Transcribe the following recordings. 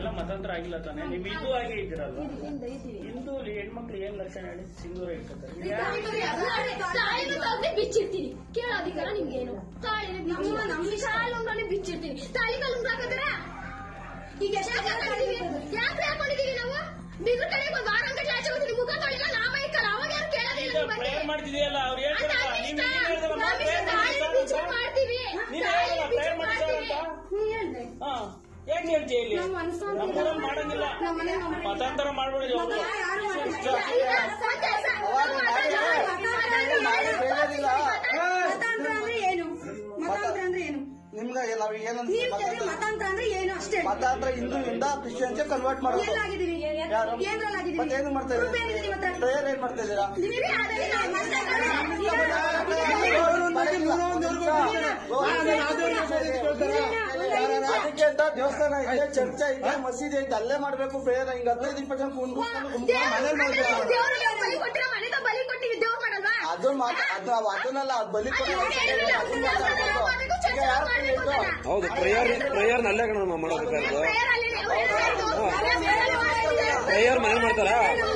ಮತಾಂತರ ಆಗಿಲ್ಲ ತಾನೆ ನೀವು ಹಿಂದೂ ಆಗಿ ಇದ್ದೀರಲ್ವಾ ಹಿಂದೂ ಹೆಣ್ಮಕ್ಳು ಏನ್ ಲಕ್ಷಣ ಹೇಳಿ ಸಿಂಧೂರ ಇಟ್ಕೊತಾರೆ ನೀವು ಯಾಕೆ- ತಾಳಿನ ತಂದೆ ಬಿಚ್ಚಿರ್ತೀನಿ ಕೇಳೋ ಅಧಿಕಾರ ನಿಮ್ಗೇನು ತಾಳಿನ ಬಿಚ್ಚಿ ಶಾಲುಂಗ್ರಲ್ಲಿ ಬಿಚ್ಚಿರ್ತೀನಿ ತಾಳಿ ಕಲ್ಲು ಹಾಕಿದ್ರ ಈಗ ಎಷ್ಟು ಹಾಕೊಂಡಿದೀವಿ ಯಾಕೆ ಹಾಕೊಂಡಿದೀವಿ ನಾವು ಬಿದ್ರು ಕಡೆ ಒಂದು ವಾರ ಗಂಟೆ ಆಚೆ ಹೋಗ್ತೀನಿ ಮುಖ ತೊಳಿಲ್ಲ ನಾಮ ಇಕ್ಕಲ್ಲ ಅವಾಗ ಯಾರು ಕೇಳೋದಿಲ್ಲ ಈಗ ನಿಮ್ ಬಗ್ಗೆ. ಪ್ರೇಯರ್ ಮಾಡ್ತಿದೆಯಲ್ಲ ಅವ್ರು ಅದು ಹೇಳ್ತಾರಲ್ಲ ನಮ್ ನೀವ್ ಇಷ್ಟ. ನೀವ್ ಹೇಳ್ದಲ್ಲ, ನಮ್ ಇಷ್ಟ prayer ತಾಳಿನ ಮಾಡ್ತಿದ್ದಾರೆ ಬಿಚ್ಚಿ ಅಂತ. ಮಾಡ್ತೀವಿ ನೀನ್ ತಾಳಿನ ಹೇಳ್ದಲ್ಲ, ಬಿಚ್ಚಿ prayer ಮಾಡ್ತಿದ್ದಾರೆ ಮಾಡ್ತೀವಿ ಅಂತ. ಹಾ ಯಾಕೆ ಹೇಳ್ತೀಯ ಇಲ್ಲಿ ನಮ್ಮೂರಲ್ಲಿ ಮಾಡಂಗಿಲ್ಲ ಮತಾಂತರ ಮಾಡ್ಬೇಡಿ ಒಬ್ರು. ಮತಾಂತರ ಅಂದ್ರೆ ಏನು ಮತಾಂತರ ಅಂದ್ರೆ ಏನು ನಿಮ್ಗೆ ನಾವ್ ಏನಂತ ನೀವ್ ಕೇಳಿ ಮತಾಂತರ ಅಂದ್ರೆ ಏನು ಅಷ್ಟೇ ಮತಾಂತರ ಹಿಂದೂಯಿಂದ ಕ್ರಿಶ್ಚಿಯನ್ಸ್ ಕನ್ವರ್ಟ್ ಮಾಡೋದು ಎಲ್ಲಾಗಿದ್ದೀವಿ ಯಾರು ಕೇಂದ್ರಲ್ಲಾಗಿದ್ದೀವಿ ಮತ್ತೆ ಏನು ಮಾಡ್ತಾ ಪ್ರೂಫ್ ಏನಿದೆ ನಿಮ್ಮ ಹತ್ರ? ಇದ್ದೀರಾ ಪ್ರೇಯರ್ ಏನ್ ಮಾಡ್ತಾ ಇದ್ದೀರಾ ನೀವೇ ಆದ್ರೆ ನಾವು ಅದಕ್ಕೆ ಅಂತ ದೇವಸ್ಥಾನ ಇದೆ ಚರ್ಚ್ ಇದೆ ಮಸೀದಿ ಐತೆ ಅಲ್ಲೇ ಮಾಡ್ಬೇಕು ಪ್ರೇಯರ್ ಹಿಂಗ ಹದಿನೈದು ಇಪ್ಪತ್ತು ಜನ ಕುಂದ್ಕೊಂಡು ಮನೇಲಿ ಮಾಡ್ಬೇಕು ದೇವ್ರಿಗೆ ಬಲಿ ಕೊಟ್ಟಿರೋ ಮನೆಗೆ ಬಲಿ ಕೊಟ್ಟಿವಿ ದೇವ್ರು ಮಾಡಲ್ವಾ ಅದು ಮಾತ್ರ ಅದು ಅದನ್ನೆಲ್ಲ ಅದು ಬಲಿ ಕೊಟ್ಟು ಅದನ್ನ ಮಾತಾಡ್ಬೇಕು ಈಗ ಯಾರು ಹೇಳಿದ್ದು ಹೌದು ಪ್ರೇಯರ್ ಪ್ರೇಯರ್ ನಲ್ಲೇ ಕಣ ಮಾಡೋದಕ್ಕಾದ್ರು ಪ್ರೇಯರ್ ಮನೆ ಮಾಡ್ತಾರಾ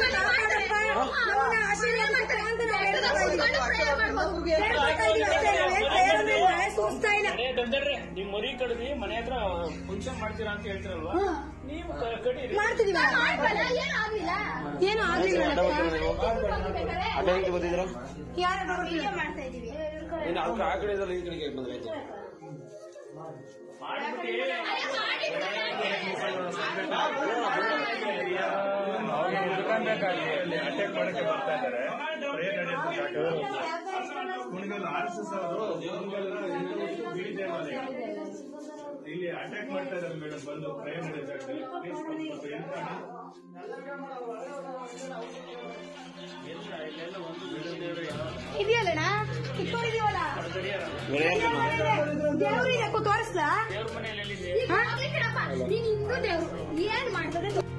ಸೂಸ್ತಾ ಇಲ್ಲ ಅದೇ ದೊಡ್ಡರ್ರೆ ನೀವ್ ಮರಿ ಕಡ್ದಿ ಮನೆ ಹತ್ರ ಫಂಕ್ಷನ್ ಮಾಡ್ತೀರಾ ಅಂತ ಹೇಳ್ತಿರಲ್ವಾ ನೀವು ಕ- ಕಡೀರಿ ಮಾಡ್ತಿದೀವ ಏನು ಆಗ್ಲಿಲ್ಲ ಏನು ಆಗ್ಲಿಲ್ಲ ಅಡ್ಡ ಹೆಂಗೆ ಬಂದಿದ್ದೀರಾ ಯಾರು ಮಾಡ್ತಾ ಇದೀವಿ ಇನ್ನು ಅದಕ್ಕೆ ಆ ಕಡೆ ಇದಲ್ಲ, ಈ ಕಡೆಗೆ ಬಂದ್ರೆ ಅವ್ರು ಹುಡ್ಕಂಬೇಕಾಗಿ ಅಲ್ಲಿ ಅಟ್ಯಾಕ್ ಮಾಡಕ್ಕೆ ಬರ್ತಾ ಇದ್ದಾರೆ ಪ್ರೇಯರ್ ನಡೆಯೋದು ಕುಣಿಗಲ್ ಆರ್ ಎಸ್ ಎಸ್ ಅವರು ಕುಣಿಗಲ್ ಬಿಡಿ ದೇವಾಲಯ ಇಲ್ಲಿ ಅಟ್ಯಾಕ್ ಮಾಡ್ತಾ ಇದ್ದಾರೆ ಮೇಡಮ್ ಬಂದು ಪ್ರೇಯರ್ ನಡೆಯೋದಾಗ್ಲಿ ಪ್ಲೀಸ್ ಸ್ವಲ್ಪ ಹೆಲ್ಪ್ ಮಾಡಿ ಇದೆಯಲ್ಲಣ್ಣ ಇಟ್ಕೊಂಡಿದೀವಲ್ಲ ದೇವ್ರು ಇದಕ್ಕೂ ತೋರಿಸ್ಲಾ ದೇವ್ರ ಮನೆಯಲ್ಲಿ ಎಲ್ಲಿದೆ ನೀನ್ ಹಿಂದೂ ದೇವ್ರು ಏನ್ ಮಾಡ್ತದೆ